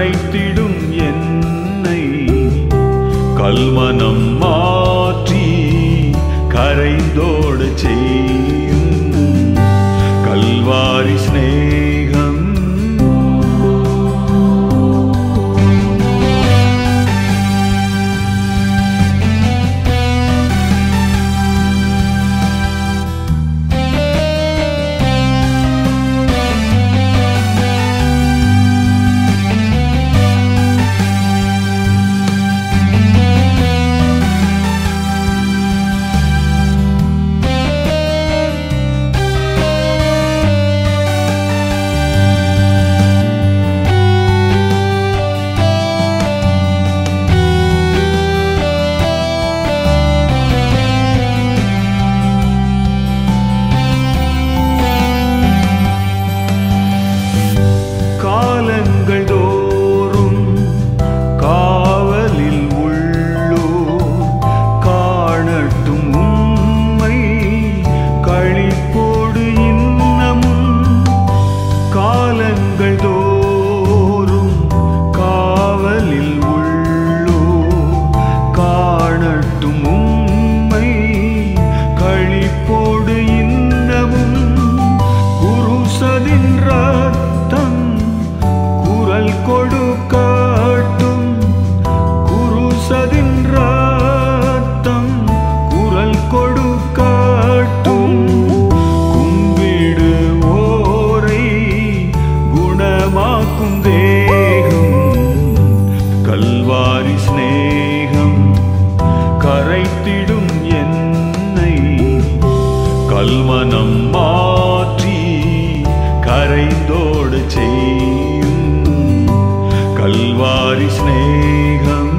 கரைத்திடும் என்னை கல்மனம் மாற்றி கரைந்தோட செய்யும் கல்வாரி சிநேகம் காலங்கள் தோறும் காவலில் உள்ளோ காணட்டும் உம்மை களிப்போடு இன்னமும் காலங்கள் தோறும் காவலில் உள்ளோ காணட்டும் உம்மை களிப்போடு இன்னமும் குருசதின் ரத்தம் குரல் கொடுக்கட்டும் குருசதின் ரத்தம் குரல் கொடுக்கட்டும் கும்பிடு ஓரை குணமாக்கும் தேகம் கல்வாரி சிநேகம் கரைத்திடும் என்னை கல்மனம் மாற்றி கரைந்தோடு செய்யும் கல்வாரி சிநேகம்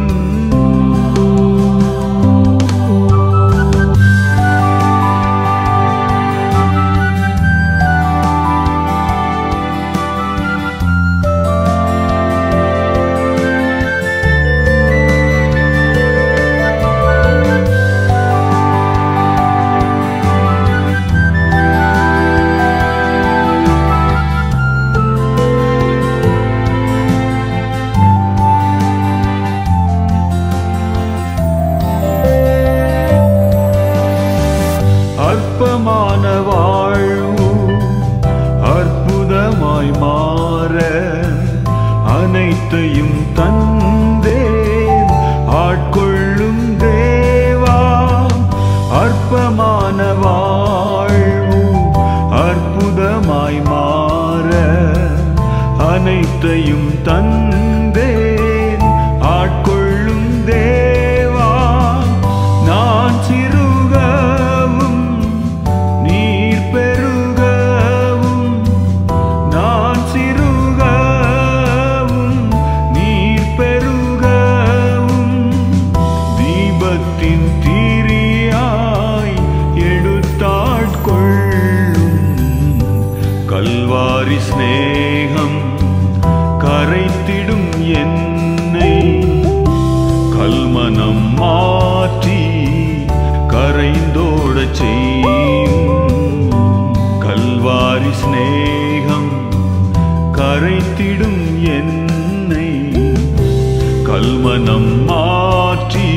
அற்பமான வாழ்வு அற்புதமாய் மாற அனைத்தையும் தந்தே ஆட்கொள்ளும் தேவா அற்பமான வாழ்வு அற்புதமாய் மாற அனைத்தையும் தந்தேன் ஆட்கொள்ளும் தேவா நான் சிறுகவும் நீர் பெருகவும் நான் சிறுகவும் நீர் பெருகவும் தீபத்தின் தீரியாய் எடுத்தாட்கொள்ளும் கல்வாரி சிநேகம் கரைத்திடும் என்னை கல்மனம் மாற்றி கரைந்தோட செய்யும் கல்வாரி சிநேகம் கரைத்திடும் என்னை கல்மனம் மாற்றி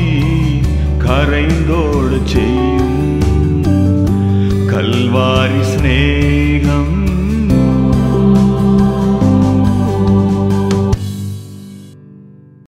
கரைந்தோட செய்யும் கல்வாரி சிநேகம்